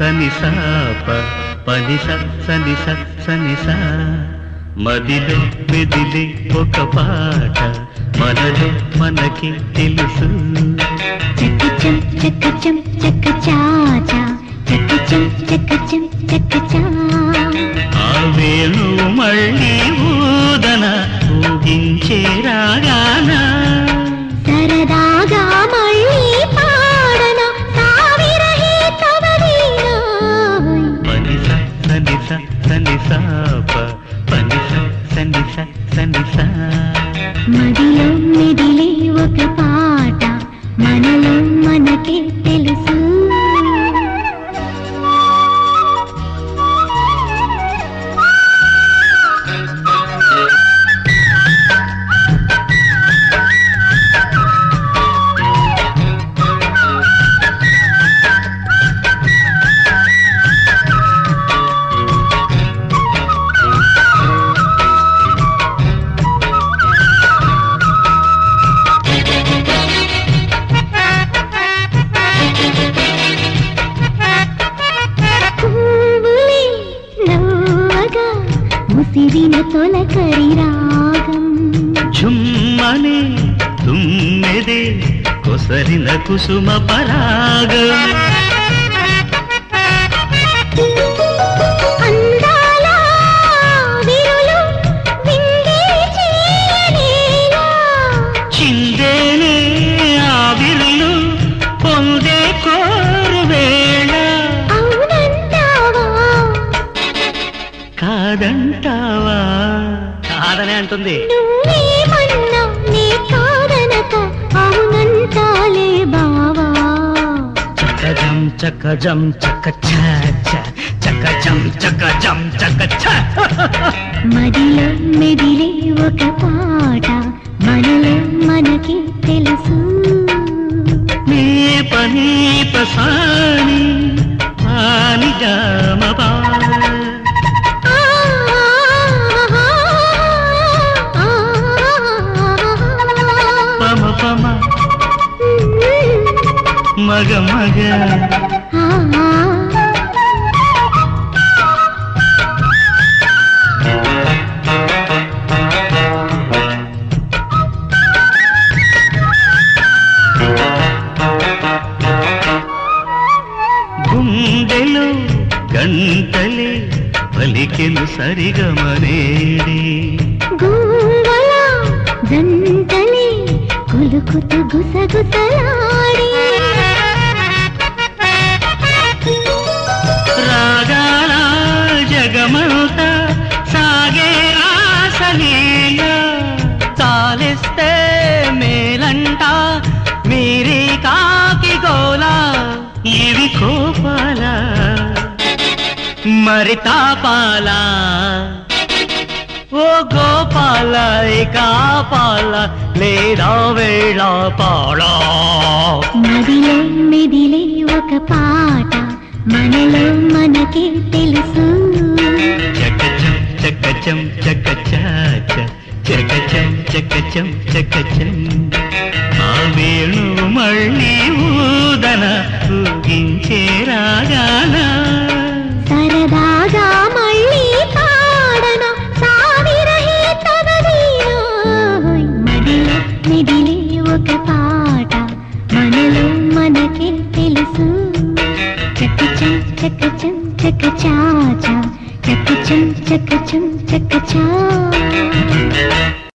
సని సాప పని స సని స సని సా మదిలో మెదిలి ఒక పాట మనలో మనకి తెలుసు చక్కచం చక్కచం చక్కచాచా చక్కచం చక్కచం చక్కచా ఆ వేణు మళ్ళీ ఊదన ఊగించే రాగానా సరదాగా మళ్ళీ పాడన సావిరహే తవ వీణా పని స సని స సని సాప పని స సని స సని సా మదిలో మెదిలే ఒక పాట మనలో మనకే తెలుసు పువ్వులే నవ్వగా ముసిరిన తొలకరి రాగం ఝుమ్మనే తుమ్మెదే కొసరిన కుసుమ పరాగం అందాల విరులు విందే చేయలేలా చిందేనే ఆవిరులు పొందే కోరు వేళ అవునంటావా కాదంటావా కాదనే అంటుంది నువ్వేమన్నా నీ కాదనక అవునంటాలే బావా చకజం చకజం చక చకజం చకజం చక మదిలో మెదిలే ఒక పాట మనలో మనకి తెలుసు నీ పని పసాని పాని గమపా ఆ, ఆ, ఆ, పమ పమ మగ మగ ఆ, ఆ. గుండెలు గంటలే పలికెలు సరిగమనేడి గుంగళ జంటలే కొలుకుతూ గుసగుసలాడి రాగాల జగమంత సాగే ఆసలీల చాలిస్తే మేలంట మీరి కాకి గోల ఇవి కోపాల మరి తాపాల ఓ గోపాల ఇక ఆపాల లేదా వేళ పాడా నదిలో మెదిలే ఒక పాట మనలో మనకి తెలుసు చకచం చకచం చకచాచ చకచం చకచం చకచం ఆ వేణు మళ్ళీ ఊదన ఊగించే రాగాన సరదాగా మళ్ళీ పాడన సావిరహే తవ వీణా. మదిలో మెదిలే ఒక పాట మనలో మనకి తెలుసు చక్కచం చక్కచం చక్కచాచా చక్కచం చక్కచం చక్కచా